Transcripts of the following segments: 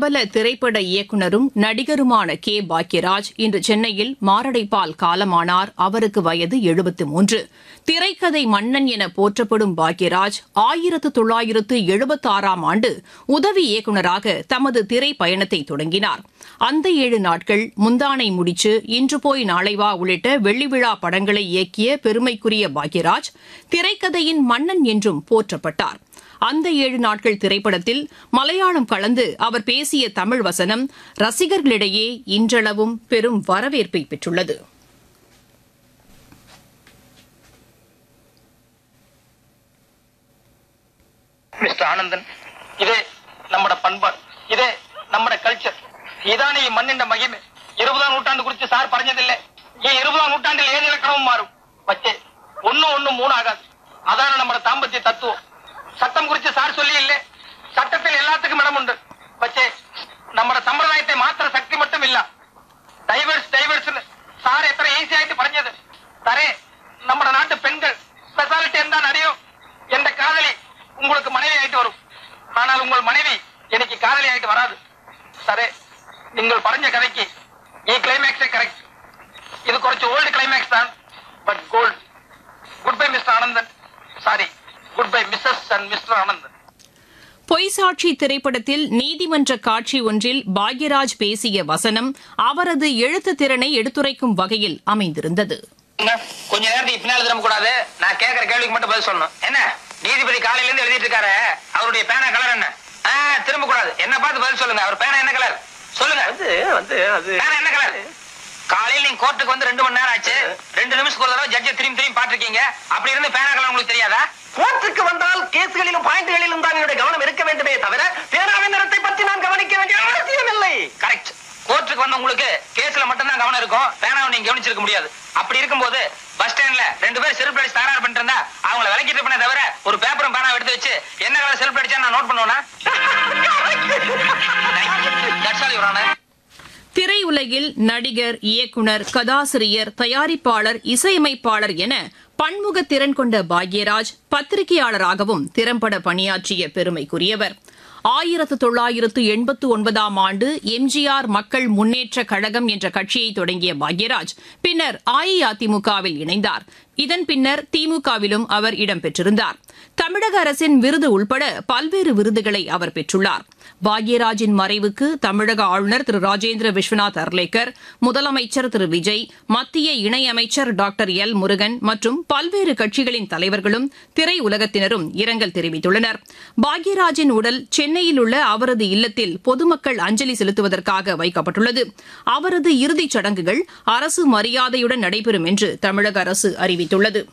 பிரபல திரைப்பட இயக்குனரும் நடிகருமான கே பாக்யராஜ் இன்று சென்னையில் மாரடைப்பால் காலமானார் அவருக்கு வயது எழுபத்து மூன்று திரைக்கதை மன்னன் என போற்றப்படும் பாக்யராஜ் ஆயிரத்து தொள்ளாயிரத்து எழுபத்தாறாம் ஆண்டு உதவி இயக்குநராக தமது திரை பயணத்தை தொடங்கினார் அந்த ஏழு நாட்கள் முந்தானை முடிச்சு இன்று போய் நாளை வா உள்ளிட்ட வெள்ளி விழா படங்களை இயக்கிய பெருமைக்குரிய பாக்யராஜ் திரைக்கதையின் மன்னன் என்றும் போற்றப்பட்டார் அந்த ஏழு நாட்கள் திரைப்படத்தில் மலையாளம் கலந்து அவர் பேசிய தமிழ் வசனம் ரசிகர்களிடையே இன்றளவும் பெரும் வரவேற்பை பெற்றுள்ளது மிஸ்டர் ஆனந்தன் இதே നമ്മുടെ പண்பாട് ഇതേ നമ്മുടെ കൾച്ചർ ഇതാണ് ഈ മണ്ണിന്റെ മഹിമ ഇരുപതാം നൂറ്റാണ്ട് കുറിച്ച് സാർ പറഞ്ഞതില്ലേ ഈ ഇരുപതാം നൂറ്റാണ്ടിൽ ഏത് ഇലക്കണവും മാറും പക്ഷേ ഒന്നും ഒന്നും മൂന്നാകാതെ അതാണ് നമ്മുടെ ദാമ്പത്യ തത്വം ചട്ടം കുറിച്ച് സാർ ചൊല്ലിയില്ലേ ചട്ടത്തിൽ എല്ലാത്തിനും ഇടമുണ്ട് പക്ഷേ നമ്മുടെ സമ്പ്രദായത്തെ മാത്രം ശക്തി മട്ടുമില്ല ഡൈവേഴ്സ് ഡൈവേഴ്സ് സാർ എത്ര ഈസി ആയിട്ട് പറഞ്ഞത് സാറേ നമ്മുടെ നാട്ടു പെൺകൾ സ്പെഷ്യാലിറ്റി എന്താണെന്ന് അറിയോ എന്റെ കാதலி உங்களுக்கு மனைவி ஆயிட்டு வரும் ஆனால் உங்கள் மனைவி எனக்கு காதலி ஆயிட்டு வராது സാറേ നിങ്ങൾ പറഞ്ഞ കഥയ്ക്ക് ഈ ക്ലൈമാക്സ് കറക്റ്റ് ഇത് കുറച്ച് ഓൾഡ് ക്ലൈമാക്സ് ആണ് but gold good bye Mister Anandan sorry good bye Missus and Mister Anandan Poi Satchi திரைப்படத்தில் நீதிமன்ற காட்சி ஒன்றில் பாக்யராஜ் பேசிய வசனம் அவரது எழுத்து திறனை எடுத்துரைக்கும் வகையில் அமைந்திருந்தது கொஞ்ச நேரத்துக்கு பின்னால திரும்ப கூடாது நான் கேக்குற கேள்விக்கு மட்டும் பதில் சொல்லணும் என்ன நீதிபதி காலையில இருந்து எழுதிட்டு இருக்காரு அவருடைய பேனா கலர் என்ன ஆ, திரும்ப கூடாது என்ன பார்த்து பதில் சொல்லுங்க அவர் பேனா என்ன கலர் சொல்லுங்க வந்து வந்து அது பேனா என்ன கலர் காலையில நீங்க கோர்ட்டுக்கு வந்து ரெண்டு மணி நேரம் ஆச்சு ரெண்டு நிமிஷத்துக்கு ஒரு தடவை ஜட்ஜை திரும்பி திரும்பி பாத்திருக்கீங்க அப்படி இருந்து பேனா கலர் உங்களுக்கு தெரியாதா கோர்ட்டுக்கு வந்தால் கேஸ்களிலும் பாயிண்ட்களிலும் தான் என்னுடைய கவனம் இருக்க வேண்டுமே தவிர பேனாவின் நிறத்தை பற்றி நான் கவனிக்க வேண்டிய அவசியம் இல்லை கரெக்ட் கோர்ட்டுக்கு வந்த உங்களுக்கு கேஸ்ல மட்டும் தான் கவனம் இருக்கும் பேனாவை நீங்க கவனிச்சிருக்க முடியாது அப்படி இருக்கும்போது பஸ் ஸ்டாண்ட்ல ரெண்டு பேர் செல்ஃப் அடிச்சு தகராறு பண்ணிட்டு இருந்தா அவங்கள விளக்கிட்டு பண்ண தவிர ஒரு பேப்பரும் பேனா எடுத்து வச்சு என்ன கலர் செல்ஃப் அடிச்சா நான் நோட் பண்ணுவேனா That's all, Your Honor. திரையுலகில் நடிகர் இயக்குனர் கதாசிரியர் தயாரிப்பாளர் இசையமைப்பாளர் என பன்முக திறன் கொண்ட பாக்யராஜ் பத்திரிகையாளராகவும் திறம்பட பணியாற்றிய பெருமைக்குரியவர் ஆயிரத்து தொள்ளாயிரத்து எண்பத்து ஒன்பதாம் ஆண்டு எம்ஜிஆர் மக்கள் முன்னேற்ற கழகம் என்ற கட்சியை தொடங்கிய பாக்யராஜ் பின்னர் அஇஅதிமுகவில் இணைந்தார் இதன் பின்னர் திமுகவிலும் அவர் இடம்பெற்றிருந்தார் தமிழக அரசின் விருது உள்பட பல்வேறு விருதுகளை அவர் பெற்றுள்ளார் பாக்யராஜின் மறைவுக்கு தமிழக ஆளுநர் திரு ராஜேந்திர விஸ்வநாத் அர்லேக்கர் முதலமைச்சர் திரு விஜய் மத்திய இணையமைச்சர் டாக்டர் எல் முருகன் மற்றும் பல்வேறு கட்சிகளின் தலைவர்களும் திரையுலகத்தினரும் இரங்கல் தெரிவித்துள்ளனர் பாக்யராஜின் உடல் சென்னையில் உள்ள அவரது இல்லத்தில் பொதுமக்கள் அஞ்சலி செலுத்துவதற்காக வைக்கப்பட்டுள்ளது அவரது இறுதிச் சடங்குகள் அரசு மரியாதையுடன் நடைபெறும் என்று தமிழக அரசு அறிவித்துள்ளது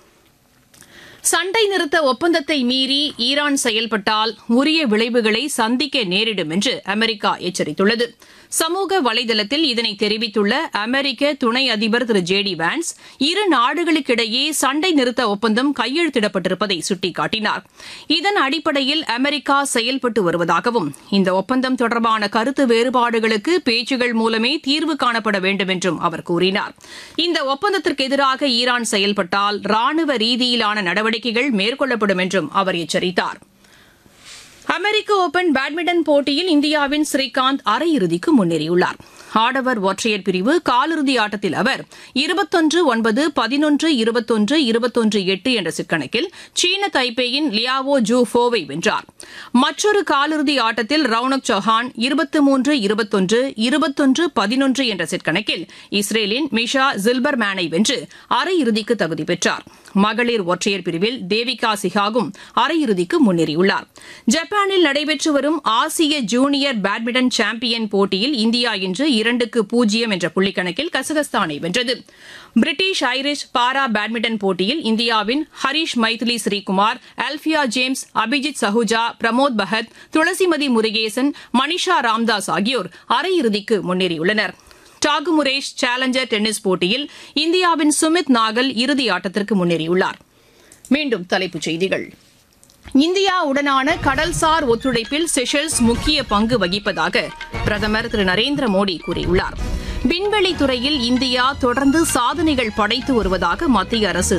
சண்டை நிறுத்த ஒப்பந்தத்தை மீறி ஈரான் செயல்பட்டால் உரிய விளைவுகளை சந்திக்க நேரிடும் என்று அமெரிக்கா எச்சரித்துள்ளது சமூக வலைதளத்தில் இதனை தெரிவித்துள்ள அமெரிக்க துணை அதிபர் திரு ஜே டி வான்ஸ் இரு நாடுகளுக்கிடையே சண்டை நிறுத்த ஒப்பந்தம் கையெழுத்திடப்பட்டிருப்பதை சுட்டிக்காட்டினார் இதன் அடிப்படையில் அமெரிக்கா செயல்பட்டு வருவதாகவும் இந்த ஒப்பந்தம் தொடர்பான கருத்து வேறுபாடுகளுக்கு பேச்சுகள் மூலமே தீர்வு காணப்பட வேண்டும் என்றும் அவர் கூறினார் இந்த ஒப்பந்தத்திற்கு எதிராக ஈரான் செயல்பட்டால் ராணுவ ரீதியிலான நடவடிக்கைகள் மேற்கொள்ளப்படும் என்றும் அவர் எச்சரித்தார் அமெரிக்க ஓபன் பேட்மிண்டன் போட்டியில் இந்தியாவின் ஸ்ரீகாந்த் அரையிறுதிக்கு முன்னேறியுள்ளார் ஆடவர் ஒற்றையர் பிரிவு காலிறுதி ஆட்டத்தில் அவர் இருபத்தொன்று ஒன்பது பதினொன்று இருபத்தொன்று இருபத்தொன்று எட்டு என்ற சிற்கணக்கில் சீன தைப்பேயின் லியாவோ ஜூ ஃபோவை வென்றார் மற்றொரு காலிறுதி ஆட்டத்தில் ரவுனக் சௌஹான் இருபத்து மூன்று இருபத்தொன்று இருபத்தொன்று பதினொன்று என்ற சிற்கணக்கில் இஸ்ரேலின் மிஷா ஜில்பர்மேனை வென்று அரையிறுதிக்கு தகுதி பெற்றார் மகளிர் ஒற்றையர் பிரிவில் தேவிகா சிஹாகும் அரையிறுதிக்கு முன்னேறியுள்ளார் ஜப்பானில் நடைபெற்று வரும் ஆசிய ஜூனியர் பேட்மிண்டன் சாம்பியன் போட்டியில் இந்தியா இன்று இரண்டுக்கு பூஜ்ஜியம் என்ற புள்ளிக்கணக்கில் கசகஸ்தானை வென்றது பிரிட்டிஷ் ஐரிஷ் பாரா பேட்மிண்டன் போட்டியில் இந்தியாவின் ஹரிஷ் மைதிலி ஸ்ரீகுமார் அல்பியா ஜேம்ஸ் அபிஜித் சஹுஜா பிரமோத் பகத் துளசிமதி முருகேசன் மனிஷா ராம்தாஸ் ஆகியோர் அரையிறுதிக்கு முன்னேறியுள்ளனர் டாகுமுரேஷ் சேலஞ்சர் டென்னிஸ் போட்டியில் இந்தியாவின் சுமித் நாகல் இறுதி ஆட்டத்திற்கு முன்னேறியுள்ளார் மீண்டும் தலைப்புச் செய்திகள் இந்தியாவுடனான கடல்சார் ஒத்துழைப்பில் செஷல்ஸ் முக்கிய பங்கு வகிப்பதாக பிரதமர் திரு நரேந்திர மோடி கூறியுள்ளார் விண்வெளி துறையில் இந்தியா தொடர்ந்து சாதனைகள் படைத்து வருவதாக மத்திய அரசு